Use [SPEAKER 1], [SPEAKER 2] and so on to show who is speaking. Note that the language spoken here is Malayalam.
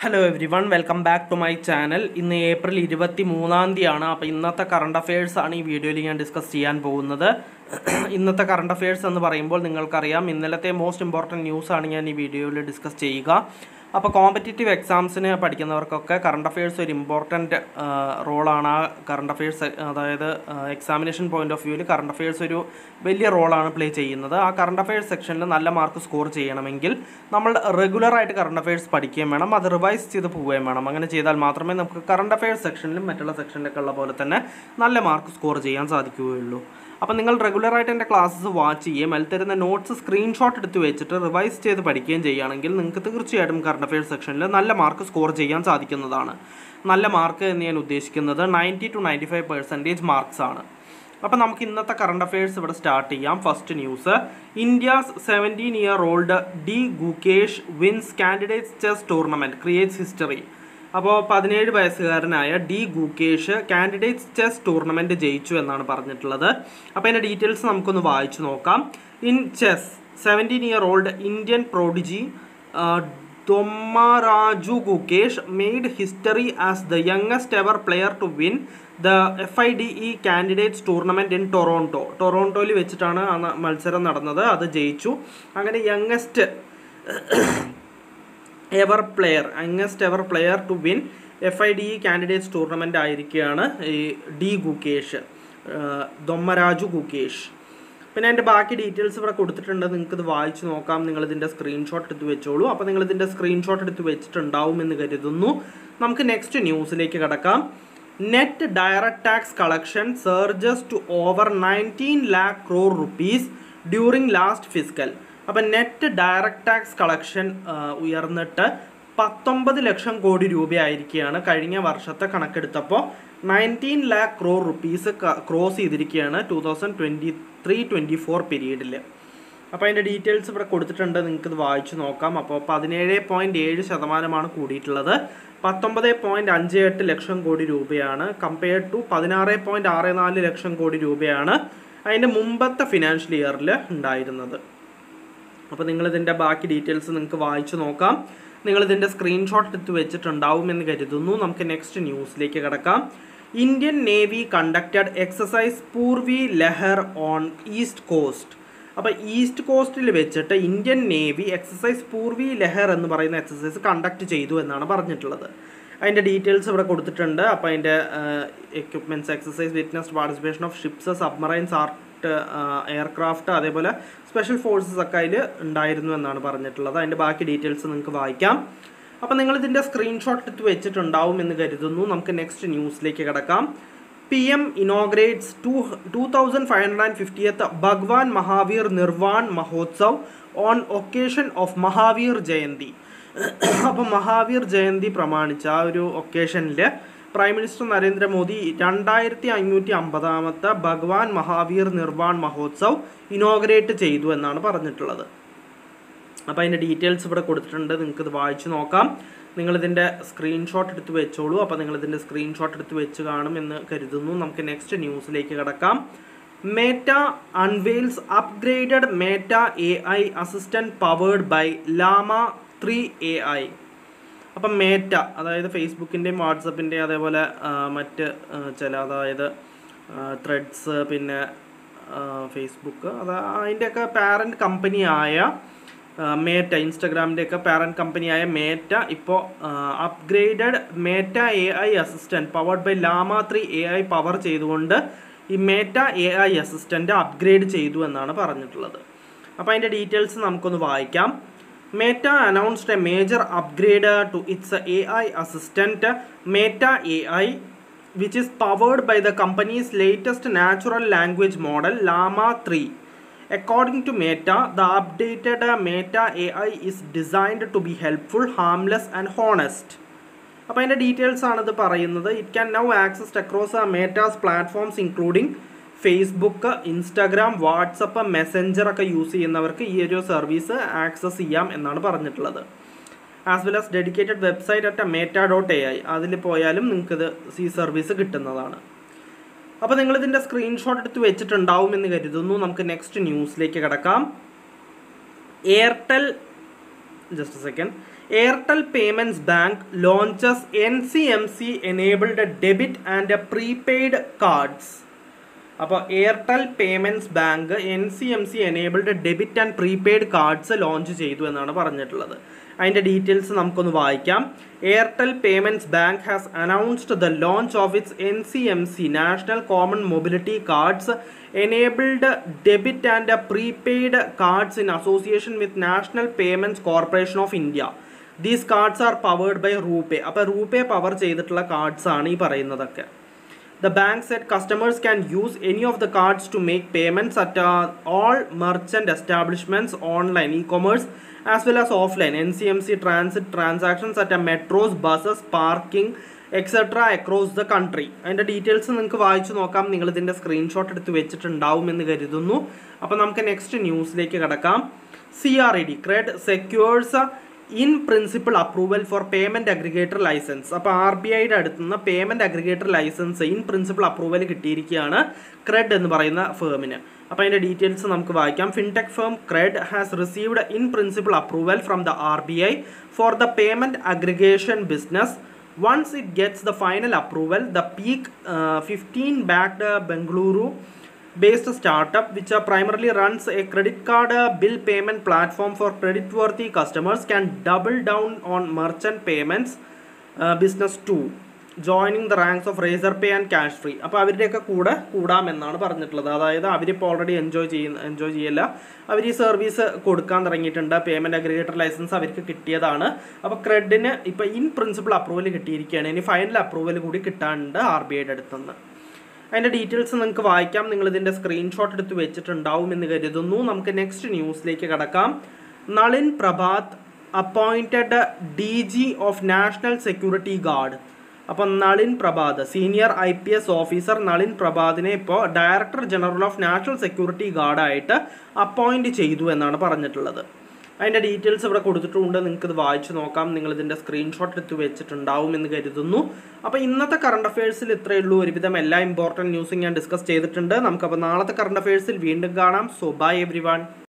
[SPEAKER 1] Hello everyone welcome back to my channel ഇന്ന് ഏപ്രിൽ ഇരുപത്തി മൂന്നാം തീയതിയാണ് അപ്പോൾ ഇന്നത്തെ കറണ്ട് അഫയേഴ്സ് ആണ് ഈ വീഡിയോയിൽ ഞാൻ ഡിസ്കസ് ചെയ്യാൻ പോകുന്നത് ഇന്നത്തെ കറണ്ട് അഫയേഴ്സ് എന്ന് പറയുമ്പോൾ നിങ്ങൾക്കറിയാം ഇന്നലത്തെ മോസ്റ്റ് ഇമ്പോർട്ടൻറ്റ് ന്യൂസാണ് ഞാൻ ഈ വീഡിയോയിൽ ഡിസ്കസ് ചെയ്യുക അപ്പോൾ കോമ്പറ്റേറ്റീവ് എക്സാംസിന് പഠിക്കുന്നവർക്കൊക്കെ കറണ്ട് അഫയേഴ്സ് ഒരു ഇമ്പോർട്ടൻറ്റ് റോളാണ് ആ കറണ്ട് അഫയേഴ്സ് അതായത് എക്സാമിനേഷൻ പോയിന്റ് ഓഫ് വ്യൂവിൽ കറണ്ട് അഫയേഴ്സ് ഒരു വലിയ റോളാണ് പ്ലേ ചെയ്യുന്നത് ആ കറണ്ട് അഫയേഴ്സ് സെക്ഷനിൽ നല്ല മാർക്ക് സ്കോർ ചെയ്യണമെങ്കിൽ നമ്മൾ റെഗുലറായിട്ട് കറണ്ട് അഫയേഴ്സ് പഠിക്കുകയും വേണം അത് റിവൈസ് ചെയ്ത് പോവുകയും വേണം അങ്ങനെ ചെയ്താൽ മാത്രമേ നമുക്ക് കറണ്ട് അഫയേഴ്സ് സെക്ഷനിലും മറ്റുള്ള സെക്ഷനിലൊക്കെ ഉള്ള പോലെ തന്നെ നല്ല മാർക്ക് സ്കോർ ചെയ്യാൻ സാധിക്കുകയുള്ളൂ അപ്പോൾ നിങ്ങൾ റെഗുലറായിട്ട് എൻ്റെ ക്ലാസ്സസ് വാച്ച് ചെയ്യുകയും അതിൽ തരുന്ന നോട്ട്സ് സ്ക്രീൻഷോട്ട് എടുത്ത് വെച്ചിട്ട് റിവൈസ് ചെയ്ത് പഠിക്കുകയും ചെയ്യുകയാണെങ്കിൽ നിങ്ങൾക്ക് തീർച്ചയായിട്ടും കറണ്ട് അഫയേഴ്സ് സെക്ഷനിൽ നല്ല മാർക്ക് സ്കോർ ചെയ്യാൻ സാധിക്കുന്നതാണ് നല്ല മാർക്ക് എന്ന് ഞാൻ ഉദ്ദേശിക്കുന്നത് ninety two ninety five percentage marks ആണ് അപ്പോൾ നമുക്ക് ഇന്നത്തെ കറണ്ട് അഫയേഴ്സ് ഇവിടെ സ്റ്റാർട്ട് ചെയ്യാം first news India's seventeen year old D Gukesh wins candidates chess tournament creates history അപ്പോൾ പതിനേഴ് വയസ്സുകാരനായ D Gukesh candidates chess tournament ജയിച്ചു എന്നാണ് പറഞ്ഞിട്ടുള്ളത് അപ്പോൾ അതിൻ്റെ ഡീറ്റെയിൽസ് നമുക്കൊന്ന് വായിച്ചു നോക്കാം in chess seventeen year old Indian prodigy Dommaraju Gukesh made history as the youngest ever player to win the F I D E candidates tournament in Toronto ടൊറോണ്ടോയിൽ വെച്ചിട്ടാണ് ആ ന- മത്സരം നടന്നത് അത് ജയിച്ചു അങ്ങനെ youngest ever player youngest ever player to win F I D E candidates tournament ആയിരിക്കുകയാണ് ഈ ഡി ഗുകേഷ് ദൊമ്മരാജു ഗുകേഷ് പിന്നെ അതിൻ്റെ ബാക്കി ഡീറ്റെയിൽസ് ഇവിടെ കൊടുത്തിട്ടുണ്ട് നിങ്ങൾക്ക് ഇത് വായിച്ച് നോക്കാം നിങ്ങൾ ഇതിൻ്റെ സ്ക്രീൻഷോട്ട് എടുത്ത് വെച്ചോളൂ അപ്പോൾ നിങ്ങൾ ഇതിൻ്റെ സ്ക്രീൻഷോട്ട് എടുത്ത് വെച്ചിട്ടുണ്ടാവും എന്ന് കരുതുന്നു നമുക്ക് നെക്സ്റ്റ് ന്യൂസിലേക്ക് കിടക്കാം net direct tax collection surges to over nineteen lakh crore rupees during last fiscal അപ്പം നെറ്റ് ഡയറക്ട് ടാക്സ് കളക്ഷൻ ഉയർന്നിട്ട് പത്തൊമ്പത് ലക്ഷം കോടി രൂപയായിരിക്കുകയാണ് കഴിഞ്ഞ വർഷത്തെ കണക്കെടുത്തപ്പോൾ nineteen lakh crore rupees cross ചെയ്തിരിക്കുകയാണ് two thousand twenty three twenty four പീരീഡിൽ അപ്പോൾ അതിൻ്റെ ഡീറ്റെയിൽസ് ഇവിടെ കൊടുത്തിട്ടുണ്ട് നിങ്ങൾക്ക് ഇത് വായിച്ചു നോക്കാം അപ്പോൾ പതിനേഴ് പോയിൻറ്റ് ഏഴ് ശതമാനമാണ് കൂടിയിട്ടുള്ളത് പത്തൊമ്പത് പോയിൻറ്റ് അഞ്ച് എട്ട് ലക്ഷം കോടി രൂപയാണ് കമ്പയർഡ് ടു പതിനാറ് പോയിൻറ്റ് ആറ് നാല് ലക്ഷം കോടി രൂപയാണ് അതിൻ്റെ മുമ്പത്തെ ഫിനാൻഷ്യൽ ഇയറിൽ ഉണ്ടായിരുന്നത് അപ്പോൾ നിങ്ങളിതിൻ്റെ ബാക്കി ഡീറ്റെയിൽസ് നിങ്ങൾക്ക് വായിച്ചു നോക്കാം നിങ്ങളിതിൻ്റെ സ്ക്രീൻഷോട്ട് എടുത്ത് വെച്ചിട്ടുണ്ടാവും എന്ന് കരുതുന്നു നമുക്ക് നെക്സ്റ്റ് ന്യൂസിലേക്ക് കിടക്കാം Indian navy conducted exercise Purvi Lahar on east coast അപ്പോൾ ഈസ്റ്റ് കോസ്റ്റിൽ വെച്ചിട്ട് Indian navy exercise Purvi Lahar എന്ന് പറയുന്ന എക്സസൈസ് കണ്ടക്ട് ചെയ്തു എന്നാണ് പറഞ്ഞിട്ടുള്ളത് അതിൻ്റെ ഡീറ്റെയിൽസ് ഇവിടെ കൊടുത്തിട്ടുണ്ട് അപ്പോൾ അതിൻ്റെ equipments exercise witness participation of ships submarines and aircraft അതേപോലെ സ്പെഷ്യൽ ഫോഴ്സസ് ഒക്കെ അതിൽ ഉണ്ടായിരുന്നു എന്നാണ് പറഞ്ഞിട്ടുള്ളത് അതിൻ്റെ ബാക്കി ഡീറ്റെയിൽസ് നിങ്ങൾക്ക് വായിക്കാം അപ്പോൾ നിങ്ങൾ ഇതിൻ്റെ സ്ക്രീൻഷോട്ട് എടുത്ത് വെച്ചിട്ടുണ്ടാവും എന്ന് കരുതുന്നു നമുക്ക് നെക്സ്റ്റ് ന്യൂസിലേക്ക് കിടക്കാം P M inaugurates to two thousand five hundred and fiftieth Bhagwan Mahavir Nirvan Mahotsav on occasion of Mahavir Jayanti അപ്പോൾ മഹാവീർ ജയന്തി പ്രമാണിച്ച് ആ ഒരു ഒക്കേഷനിൽ പ്രൈം മിനിസ്റ്റർ നരേന്ദ്രമോദി രണ്ടായിരത്തി അഞ്ഞൂറ്റി അമ്പതാമത്തെ ഭഗവാൻ മഹാവീർ നിർവാൺ മഹോത്സവ് ഇനോഗ്രേറ്റ് ചെയ്തു എന്നാണ് പറഞ്ഞിട്ടുള്ളത് അപ്പോൾ അതിൻ്റെ ഡീറ്റെയിൽസ് ഇവിടെ കൊടുത്തിട്ടുണ്ട് നിങ്ങൾക്ക് ഇത് വായിച്ചു നോക്കാം നിങ്ങളിതിൻ്റെ സ്ക്രീൻഷോട്ട് എടുത്ത് വെച്ചോളൂ അപ്പോൾ നിങ്ങളിതിൻ്റെ സ്ക്രീൻഷോട്ട് എടുത്ത് വെച്ച് കാണും എന്ന് കരുതുന്നു നമുക്ക് നെക്സ്റ്റ് ന്യൂസിലേക്ക് കിടക്കാം Meta unveils upgraded Meta A I assistant powered by Llama three A I അപ്പം മേറ്റ അതായത് ഫേസ്ബുക്കിൻ്റെയും വാട്സപ്പിൻ്റെയും അതേപോലെ ആ, മറ്റ് ആ, ചില അതായത് ത്രെഡ്സ് പിന്നെ ഫേസ്ബുക്ക് അത് അതിൻ്റെയൊക്കെ പാരൻറ്റ് കമ്പനിയായ മേറ്റ ഇൻസ്റ്റഗ്രാമിൻ്റെയൊക്കെ പാരൻറ്റ് കമ്പനിയായ മേറ്റ ഇപ്പോൾ upgraded Meta A I assistant powered by Llama three A I power ചെയ്തുകൊണ്ട് ഈ Meta A I assistant upgrade ചെയ്തു എന്നാണ് പറഞ്ഞിട്ടുള്ളത് അപ്പോൾ അതിൻ്റെ ഡീറ്റെയിൽസ് നമുക്കൊന്ന് വായിക്കാം Meta announced a major upgrade uh, to its uh, AI assistant uh, Meta AI which is powered by the company's latest natural language model Llama 3. According to Meta, the updated uh, Meta AI is designed to be helpful, harmless and honest. അപ്പോൾ അതിൻ്റെ ഡീറ്റെയിൽസ് ആണ് ഇത് പറയുന്നത് it can now accessed across Meta's platforms including Facebook Instagram WhatsApp Messenger ഒക്കെ യൂസ് ചെയ്യുന്നവർക്ക് ഈ ഒരു സർവീസ് ആക്സസ് ചെയ്യാം എന്നാണ് പറഞ്ഞിട്ടുള്ളത് as well as dedicated website at Meta dot A I അതിൽ പോയാലും നിങ്ങൾക്കിത് ഈ സർവീസ് കിട്ടുന്നതാണ് അപ്പോൾ നിങ്ങളിതിൻ്റെ സ്ക്രീൻഷോട്ട് എടുത്ത് വെച്ചിട്ടുണ്ടാവും എന്ന് കരുതുന്നു നമുക്ക് നെക്സ്റ്റ് ന്യൂസിലേക്ക് കിടക്കാം Airtel just second Airtel payments bank launches N C M C enabled debit and prepaid cards അപ്പോൾ Airtel payments bank N C M C enabled debit and prepaid cards launch ചെയ്തു എന്നാണ് പറഞ്ഞിട്ടുള്ളത് അതിൻ്റെ ഡീറ്റെയിൽസ് നമുക്കൊന്ന് വായിക്കാം Airtel payments bank has announced the launch of its N C M C national common mobility cards enabled debit and prepaid cards in association with national payments corporation of India these cards are powered by RuPay അപ്പോൾ റൂപേ പവർ ചെയ്തിട്ടുള്ള കാർഡ്സ് ആണ് ഈ പറയുന്നതൊക്കെ The bank said customers can use any of the cards to make payments at uh, all merchant establishments online, e-commerce as well as offline, NCMC transit transactions at uh, metros, buses, parking, etcetera across the country അതിൻ്റെ ഡീറ്റെയിൽസ് നിങ്ങൾക്ക് വായിച്ചു നോക്കാം നിങ്ങൾ ഇതിൻ്റെ സ്ക്രീൻഷോട്ട് എടുത്ത് വെച്ചിട്ടുണ്ടാവും എന്ന് കരുതുന്നു അപ്പോൾ നമുക്ക് നെക്സ്റ്റ് ന്യൂസിലേക്ക് കിടക്കാം C R E D CRED secures in principle approval for payment aggregator licence അപ്പോൾ ആർ ബി ഐയുടെ അടുത്ത് നിന്ന് payment aggregator licence in principle approval കിട്ടിയിരിക്കുകയാണ് ക്രെഡ് എന്ന് പറയുന്ന ഫേമിന് അപ്പോൾ അതിൻ്റെ ഡീറ്റെയിൽസ് നമുക്ക് വായിക്കാം fintech firm CRED has received in principle approval from the R B I for the payment aggregation business once it gets the final approval the peak uh, 15 backed uh, bengaluru based startup which uh, primarily runs a credit card uh, bill payment platform for credit worthy customers can double down on merchant payments uh, business too joining the ranks of Razorpay and Cashfree അപ്പോൾ അവരുടെയൊക്കെ കൂടെ കൂടാമെന്നാണ് പറഞ്ഞിട്ടുള്ളത് അതായത് അവരിപ്പോൾ ഓൾറെഡി എൻജോയ് ചെയ്യുന്ന എൻജോയ് ചെയ്യല്ല അവർ ഈ സർവീസ് കൊടുക്കാൻ തുടങ്ങിയിട്ടുണ്ട് പേയ്മെൻറ്റ് അഗ്രിഗേറ്റർ ലൈസൻസ് അവർക്ക് കിട്ടിയതാണ് അപ്പോൾ ക്രെഡിന് ഇപ്പോൾ ഇൻ പ്രിൻസിപ്പിൾ അപ്രൂവൽ കിട്ടിയിരിക്കുകയാണ് ഇനി ഫൈനൽ അപ്രൂവൽ കൂടി കിട്ടാനുണ്ട് ആർ ബി ഐയുടെ അടുത്തുനിന്ന് അതിൻ്റെ ഡീറ്റെയിൽസ് നിങ്ങൾക്ക് വായിക്കാം നിങ്ങൾ ഇതിൻ്റെ സ്ക്രീൻഷോട്ട് എടുത്ത് വെച്ചിട്ടുണ്ടാവും എന്ന് കരുതുന്നു നമുക്ക് നെക്സ്റ്റ് ന്യൂസിലേക്ക് കടക്കാം Nalin Prabhat appointed D G of national security guard അപ്പം Nalin Prabhat senior I P S officer Nalin പ്രഭാതിനെ ഇപ്പോൾ director general of national security ഗാർഡായിട്ട് അപ്പോയിൻറ്റ് ചെയ്തു എന്നാണ് പറഞ്ഞിട്ടുള്ളത് അതിൻ്റെ ഡീറ്റെയിൽസ് ഇവിടെ കൊടുത്തിട്ടുണ്ട് നിങ്ങൾക്ക് ഇത് വായിച്ചു നോക്കാം നിങ്ങൾ ഇതിൻ്റെ സ്ക്രീൻഷോട്ട് എടുത്ത് വെച്ചിട്ടുണ്ടാവും എന്ന് കരുതുന്നു അപ്പോൾ ഇന്നത്തെ കറണ്ട് അഫയേഴ്സിൽ ഇത്രയേ ഉള്ളൂ ഒരുവിധം എല്ലാ ഇമ്പോർട്ടൻറ്റ് ന്യൂസും ഞാൻ ഡിസ്കസ് ചെയ്തിട്ടുണ്ട് നമുക്കപ്പോൾ നാളത്തെ കറണ്ട് അഫയേഴ്സിൽ വീണ്ടും കാണാം സോ ബൈ എവ്രി വൺ